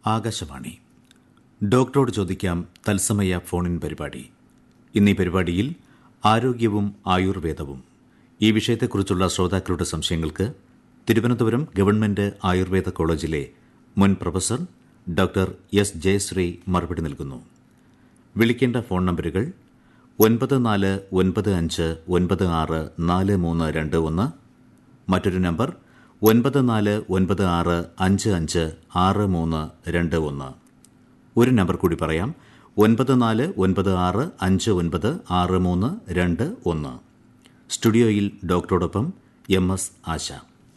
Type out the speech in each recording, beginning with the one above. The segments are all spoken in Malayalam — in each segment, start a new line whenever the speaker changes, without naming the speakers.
ആകാശവാണി ഡോക്ടറോട് ചോദിക്കാം തത്സമയ ഫോണിൻ പരിപാടി ഇന്നീ പരിപാടിയിൽ ആരോഗ്യവും ആയുർവേദവും ഈ വിഷയത്തെക്കുറിച്ചുള്ള ശ്രോതാക്കളുടെ സംശയങ്ങൾക്ക് തിരുവനന്തപുരം ഗവൺമെന്റ് ആയുർവേദ കോളേജിലെ മുൻ പ്രൊഫസർ ഡോക്ടർ എസ് ജയശ്രീ മറുപടി നൽകുന്നു വിളിക്കേണ്ട ഫോൺ നമ്പറുകൾ ഒൻപത് നാല് ഒൻപത് അഞ്ച് ഒൻപത് ആറ് നാല് മൂന്ന് രണ്ട് ഒന്ന് മറ്റൊരു നമ്പർ ഒൻപത് നാല് ഒൻപത് ആറ് അഞ്ച് അഞ്ച് ആറ് മൂന്ന് രണ്ട് ഒന്ന് ഒരു നമ്പർ കൂടി പറയാം ഒൻപത് നാല് ഒൻപത് ആറ് അഞ്ച് ഒൻപത് ആറ് മൂന്ന് രണ്ട് ഒന്ന് സ്റ്റുഡിയോയിൽ ഡോക്ടറോടൊപ്പം എം എസ് ആശ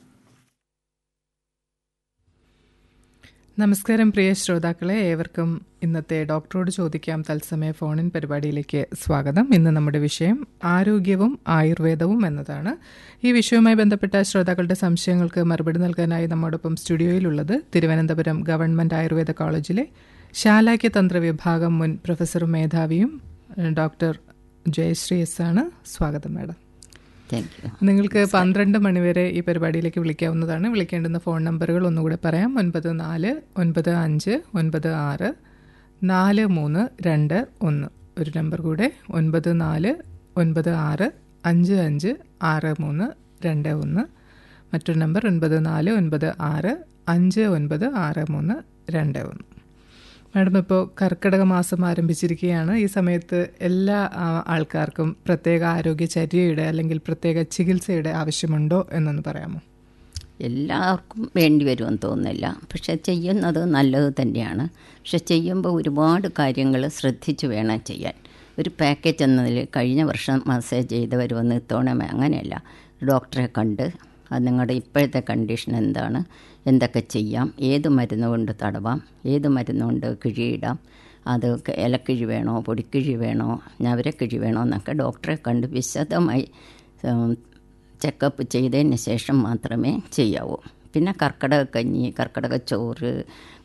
നമസ്കാരം പ്രിയ ശ്രോതാക്കളെ ഏവർക്കും ഇന്നത്തെ ഡോക്ടറോട് ചോദിക്കാം തത്സമയ ഫോണിൻ പരിപാടിയിലേക്ക് സ്വാഗതം ഇന്ന് നമ്മുടെ വിഷയം ആരോഗ്യവും ആയുർവേദവും എന്നതാണ് ഈ വിഷയവുമായി ബന്ധപ്പെട്ട ശ്രോതാക്കളുടെ സംശയങ്ങൾക്ക് മറുപടി നൽകാനായി നമ്മോടൊപ്പം സ്റ്റുഡിയോയിലുള്ളത് തിരുവനന്തപുരം ഗവൺമെന്റ് ആയുർവേദ കോളേജിലെ ശാലാക്യ തന്ത്ര വിഭാഗം മുൻ പ്രൊഫസറും മേധാവിയും ഡോക്ടർ ജയശ്രീ എസ് ആണ് സ്വാഗതം മാഡം
താങ്ക് യു
നിങ്ങൾക്ക് പന്ത്രണ്ട് മണിവരെ ഈ പരിപാടിയിലേക്ക് വിളിക്കാവുന്നതാണ് വിളിക്കേണ്ടുന്ന ഫോൺ നമ്പറുകൾ ഒന്നുകൂടെ പറയാം ഒൻപത് നാല് ഒൻപത് അഞ്ച് ഒൻപത് ആറ് നാല് മൂന്ന് രണ്ട് ഒന്ന് ഒരു നമ്പർ കൂടെ ഒൻപത് നാല് ഒൻപത് ആറ് അഞ്ച് അഞ്ച് ആറ് മൂന്ന് രണ്ട് ഒന്ന് മറ്റൊരു നമ്പർ ഒൻപത് നാല് ഒൻപത് ആറ് അഞ്ച് ഒൻപത് ആറ് മൂന്ന് രണ്ട് ഒന്ന് മാഡം ഇപ്പോൾ കർക്കിടക മാസം ആരംഭിച്ചിരിക്കുകയാണ് ഈ സമയത്ത് എല്ലാ ആ, ആൾക്കാർക്കും പ്രത്യേക ആരോഗ്യചര്യയുടെ അല്ലെങ്കിൽ പ്രത്യേക ചികിത്സയുടെ ആവശ്യമുണ്ടോ എന്നൊന്ന് പറയാമോ
എല്ലാവർക്കും വേണ്ടി വരുമെന്ന് തോന്നുന്നില്ല പക്ഷെ ചെയ്യുന്നത് നല്ലത് തന്നെയാണ് പക്ഷെ ചെയ്യുമ്പോൾ ഒരുപാട് കാര്യങ്ങൾ ശ്രദ്ധിച്ച് വേണം ചെയ്യാൻ ഒരു പാക്കേജ് എന്നതിൽ കഴിഞ്ഞ വർഷം മസാജ് ചെയ്തവർ വന്ന് ഇത്തവണ അങ്ങനെയല്ല ഡോക്ടറെ കണ്ട് അത് നിങ്ങളുടെ ഇപ്പോഴത്തെ കണ്ടീഷൻ എന്താണ് എന്തൊക്കെ ചെയ്യാം ഏത് മരുന്ന് കൊണ്ട് തടവാം ഏത് മരുന്ന് കൊണ്ട് കിഴിയിടാം അത് ഇലക്കിഴി വേണോ പൊടിക്കിഴി വേണോ ഞവരക്കിഴി വേണോ എന്നൊക്കെ ഡോക്ടറെ കണ്ട് വിശദമായി ഉം, ചെക്കപ്പ് ചെയ്തതിന് ശേഷം മാത്രമേ ചെയ്യാവൂ പിന്നെ കർക്കിടക കഞ്ഞി കർക്കിടക ചോറ്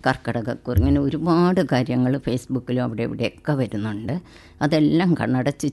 കർക്കിടകക്കുറി ഇങ്ങനെ ഒരുപാട് കാര്യങ്ങൾ ഫേസ്ബുക്കിലും അവിടെ ഇവിടെയൊക്കെ വരുന്നുണ്ട് അതെല്ലാം കണ്ണടച്ച്